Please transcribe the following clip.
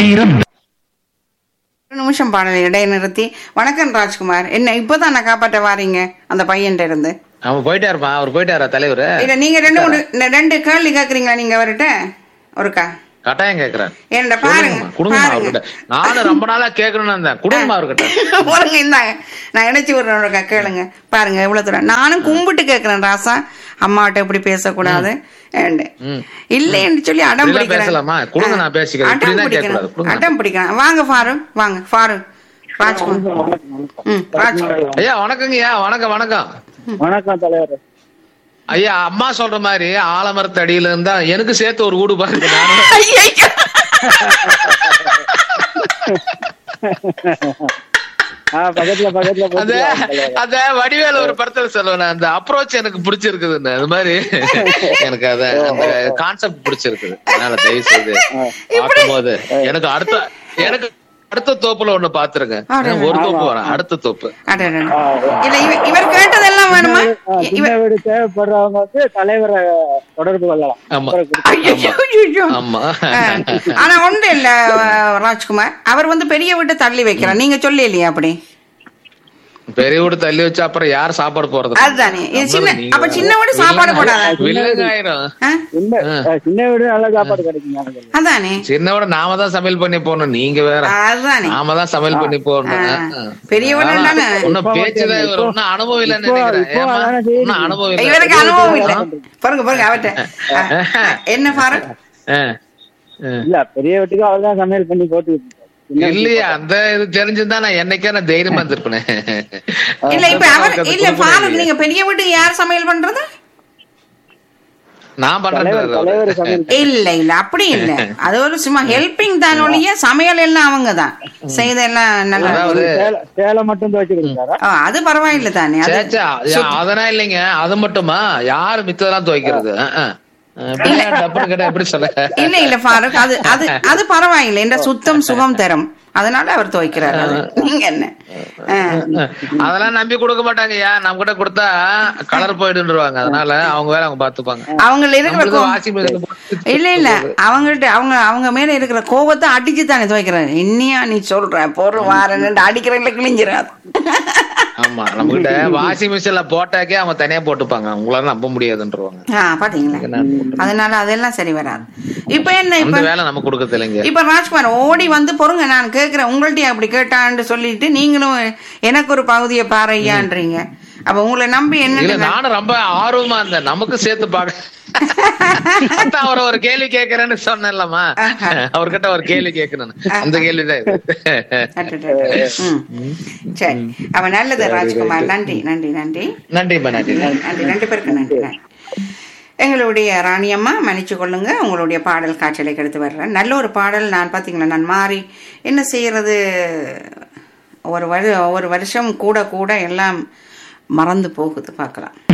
வீரம் ஒரு நிமிஷம் பாடலை இடைநிறுத்தி வணக்கம் ராஜ்குமார் என்ன இப்பதான் நான் காப்பாற்ற வாரீங்க அந்த பையன்ட்ட இருந்து அவன் போயிட்டாருப்பா அவர் போயிட்டாரா தலைவர் இல்ல நீங்க ரெண்டு மூணு ந- ரெண்டு கேள்வி கேக்குறீங்களா நீங்க அவர்கிட்ட ஒருக்கா கட்டாயம் கேக்குறேன் ஏன்டா பாருங்க குடுங்கம்மா பாருங்க அவர்கிட்ட நானும் ரொம்ப நாளா கேட்கணும்னு இருந்தேன் குடுங்கம்மா அவர்கிட்ட பாருங்க இந்தாங்க நான் இணைச்சி விடுறேன் ஒருக்கா கேளுங்க பாருங்க எவ்வளவு தூரம் நானும் கும்பிட்டு கேக்குறேன் ராசா அம்மாட்ட இப்படி பேசக்கூடாது ஏண்டு. ம். இல்லைன்னு சொல்லி அடம் இப்படிலாம் பிடிக்கிறேன் பேசலாமா? கொடுங்க, நான் பேசிக்கிறேன். அடம் இப்படிலாம் பிடிக்கிறேன் கேட்கக்கூடாது. கொடுங்க. அடம் பிடிக்கிறேன் வாங்க ஃபாரூக் வாங்க ஃபாரூக் ராஜ்குமார் ம் ராஜ்குமார் ஐயா வணக்கங்கய்யா வணக்கம் வணக்கம் வணக்கம் தலைவர் ஐயா அம்மா சொல்ற மாதிரி ஆலமரத்து அடியில இருந்தா எனக்கு சேர்த்து ஒரு வீடு பாருங்க நானும் ஐயையோ. ஆ பக்கத்துல பக்கத்துல அந்த போட்டுக்கலாம் தலைவர். அந்த வடிவேல ஒரு படத்துல சொல்லுவேன் அந்த அப்ரோச் எனக்கு பிடிச்சிருக்குதுன்னு அது மாதிரி எனக்கு அத அந்த கான்செப்ட் பிடிச்சிருக்குது அதனால தயவு செய்து பார்க்கும்போது எனக்கு அடுத்த எனக்கு அடுத்த தோப்புல ஒண்ணு பாத்துருங்க அடடா. ஒரு தோப்பு வரேன் அடுத்த தோப்பு அடடா. இல்ல இவ- இவர் கேட்டதெல்லாம் வேணுமா ஆ, இவ- சின்ன வீடு தேவைப்படுறவங்க வந்து தலைவரை தொடர்பு கொள்ளலாம் ஆமா அப்புறம் கொடுத்து- ஐயையோ, ஐயையோ. ஆமா ஆ. ஆனா ஒன்று இல்ல அஹ், ராஜ்குமார் அவர் வந்து பெரிய வீட்டை தள்ளி வைக்கிறார் நீங்க சொல்ல இல்லையா அப்படி பெரிய வீடு தள்ளி வச்சா அப்புறம் யார் சாப்பாடு போறது அதுதானே. இது சின்ன- அப்ப சின்ன வீடு சாப்பாடு போடாதா? வில்லங்க ஆயிரும் ஆ? சின்ன ஆ, சின்ன வீடு நல்ல சாப்பாடு கிடைக்கும் எனக்கு. அதானே சின்ன விட நாம தான் சமையல் பண்ணி போகணும் நீங்க வேற அதுதானே நாம தான் சமையல் பண்ணி போடணும் ஆ. ஆ. பெரிய வீடு அதான். தானே? இன்னும் இப்போ பேச்சுதான் இப்போ- இவர் இன்னும் அனுபவம் இல்லைன்னு இப்போ- நினைக்கிறேன் இப்போ ஏம்மா? அதானே செய்யுது. இன்னும் அனுபவம் இல்லை இவருக்கு அனுபவம் இல்ல பாருங்க பாருங்க அவர்கிட்ட ஆ, ஆ, என்ன பாரு ஆ. ஆ. இல்ல பெரிய வீட்டுக்கு அவர் தான் சமையல் பண்ணி போட்டு சின்ன வீட்டுக்கு இல்லையா அந்த இது தெரிஞ்சிருந்தா நான் என்னைக்கே நான் தைரியமா இருந்திருப்பேன் இல்ல இப்ப அவர் இல்ல பாருங்க நீங்க பெரிய வீட்டுக்கு யார் சமையல் பண்றது நான் தலைவர் தலைவர் பண்றேன் சமையல் இல்ல இல்ல அப்படி இல்ல அது ஒரு சும்மா ஹெல்பிங் தான் ஒழிய சமையல் எல்லாம் அவங்க தான் செய்த எல்லாம் நல்லா அதாவது சேலை- சேலை மட்டும் துவைச்சு கொடுத்தாரா ஆ, அது பரவாயில்ல தானே அது சேச்சா அதெல்லாம் இல்லைங்க அது மட்டுமா யாரு மித்ததெல்லாம் துவைக்கிறது ஆ, ஆ. அப்படியே டப்புன்னு கேட்டா எப்படி சொல்ல இல்ல இல்ல ஃபாரூக் அது அது அது பரவாயில்லை என்ற சுத்தம் சுகம் தரும் அதனால அவர் துவைக்கிறார் அது. நீங்க என்ன ஆ. அதெல்லாம் நம்பி கொடுக்க மாட்டாங்கய்யா நம்ம கிட்ட கொடுத்தா கலர் போயிடுன்றுவாங்க அதனால அவங்க வேற அவங்க பாத்துப்பாங்க அவங்க இருக்கிற நம்மளுக்கு கோ- வாஷிங் மிஷின்ல போட்டு இல்ல இல்ல அவங்கள்ட்ட அவங்க அவங்க மேல இருக்கிற கோபத்தை அடிச்சு தானே துவைக்கிறாரு இன்னியா நீ சொல்ற பொருள் வாரன்னு அடிக்கிறதுல கிழிஞ்சிடாது ஆமா நம்ம கிட்ட வாஷிங் மிஷின்ல போட்டாக்கே அவங்க தனியா போட்டுப்பாங்க உங்களால நம்ப முடியாதுன்றவாங்க ஆ பாத்தீங்களா அதனால அதெல்லாம் சரி வராது இப்ப என்ன அந்த இப்ப வேலை நம்ம கொடுக்கறது இல்லைங்க இப்ப ராஜ்குமார் ஓடி வந்து பொறுங்க நான் கேக்குறேன் உங்கள்ட்ட அப்படி கேட்டான்னு சொல்லிட்டு நீங்களும் எனக்கு ஒரு பகுதியை பாறையான்றீங்க அப்ப உங்களை நம்பி இல்ல என்ன நானும் ரொம்ப ஆர்வமா இருந்தேன் நமக்கு சேர்த்து பாக்க அதான் அவரை ஒரு கேள்வி கேக்குறேன்னு சொன்னேன்லமா அவர்கிட்ட ஒரு கேள்வி கேட்கணும் அந்த கேள்விதான் இது ம். சரி அப்ப நல்லது ராஜ்குமார் நன்றி நன்றி நன்றி நன்றிம்மா நன்றி நன்றி ரெண்டு பேருக்கு நன்றி நன்றி. எங்களுடைய ராணியம்மா மன்னிச்சு கொள்ளுங்க உங்களுடைய பாடல் காட்சியலைக்கு எடுத்து வர்றேன் நல்ல ஒரு பாடல் நான் பார்த்தீங்களா நான் மாறி என்ன செய்யறது ஒரு வரு ஒரு வருஷம் கூட கூட எல்லாம் மறந்து போகுது பார்க்கலாம்